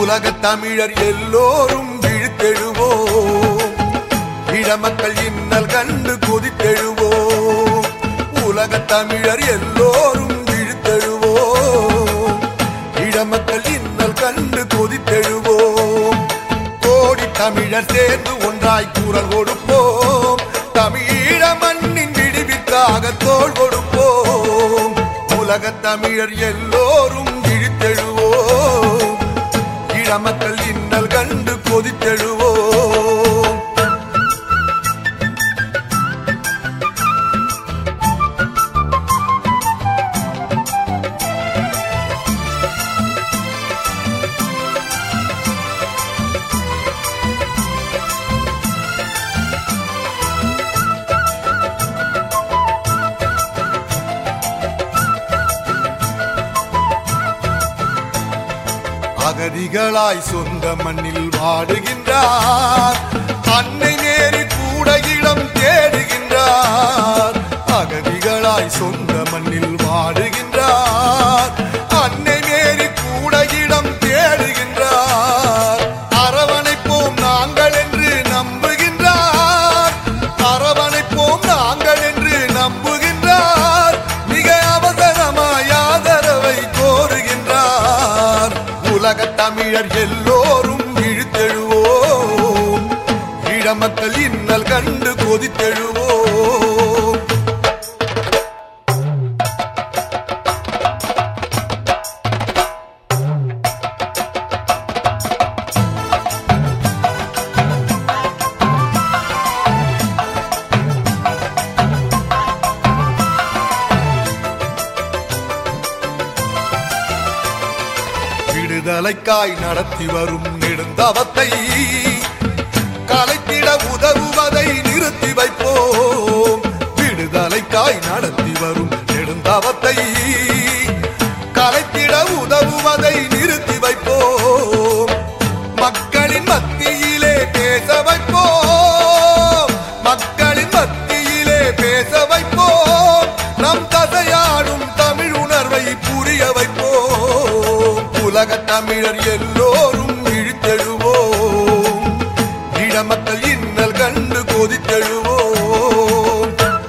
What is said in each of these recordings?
உலகத் தமிழர் எல்லோரும் விழித்தெழுவோம் இடமக்கள் இன்னல் கண்டு கொதித்தெழுவோம் உலகத் தமிழர் எல்லோரும் விழித்தெழுவோம் இடமக்கள் இன்னல் கண்டு கொதித்தெழுவோம் கோடி தமிழர் சேர்ந்து ஒன்றாய் குரல் கொடுப்போம் தமிழ மண்ணின் விடிவிற்காக தோள் கொடுப்போம் உலகத் தமிழர் எல்லோரும் விழித்தெழுவோம் இளமக்கள் இன்னல் கண்டு கொதித்தெழுவோம் அகதிகளாய் சொந்த மண்ணில் வாடுகின்றார் அன்னை நேரு கூட இடம் தேடுகின்றார் அகதிகளாய் சொந்த மண்ணில் வாடுகின்றார் அன்னை நேரு கூட இடம் தேடுகின்றார் அரவணைப்போம் நாங்கள் என்று நம்புகின்றார் அரவணைப்போம் நாங்கள் என்று நம்புகின்றார் மிக அவசரமாய் ஆதரவை கோருகின்றார் உலகத் தமிழர் எல்லோரும் இழுத்தெழுவோம் ஈழமக்கள் இன்னல் கண்டு கொதித்தெழுவோம் விடுதலைக்காய் நடத்தி வரும் நெடுந்தவத்தை கலைத்திட உதவுவதை நிறுத்தி வைப்போம் விடுதலைக்காய் நடத்தி வரும் நெடுந்தவத்தை கலைத்திட உதவுவதை நிறுத்தி வைப்போம் மக்களின் மத்தியிலே பேச வைப்போம் மக்களின் மத்தியிலே பேச வைப்போம் நம் தசையாடும் தமிழ் உணர்வை புரிய வைப்போம் உலக தமிழர் எல்லோரும் இழுத்தெழுவோம் இடமக்கள் இன்னல் கண்டு கொதித்தெழுவோம்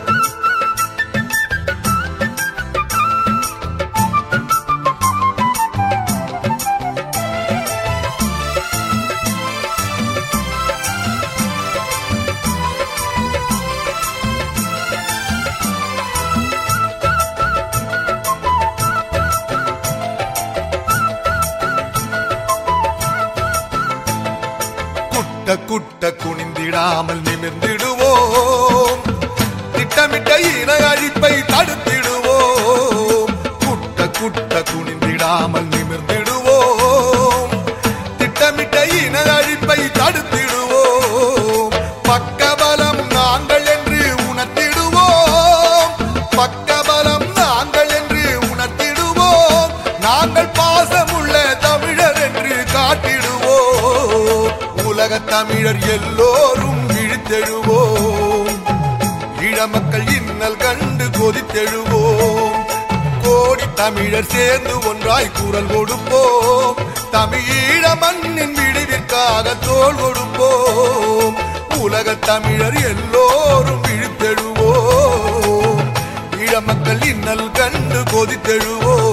குட்ட குட்ட குனிந்திடாமல் நிமிர்ந்திடுவோம் திட்டமிட்ட இன அழிப்பை தடுத்திடுவோம் குட்ட குட்ட குனிந்திடாமல் நிமிர்ந்திடுவோம் திட்டமிட்ட இன அழிப்பை தடுத்திடுவோம் பக்கபலம் நாங்கள் என்று உணர்த்திடுவோம் பக்கபலம் நாங்கள் என்று உணர்த்திடுவோம் நாங்கள் பாசமுள்ள தமிழர் என்று காட்டிடுவோம் உலக தமிழர் எல்லோரும் விழித்தெழுவோம் ஈழமக்கள் இன்னல் கண்டு கொதித்தெழுவோம் கோடி தமிழர் சேர்ந்து ஒன்றாய் குரல் கொடுப்போம் தமிழீழ மண்ணின் விடுவிற்காக தோள் கொடுப்போம் உலக தமிழர் எல்லோரும் விழித்தெழுவோம் ஈழமக்கள் இன்னல் கண்டு கொதித்தெழுவோம்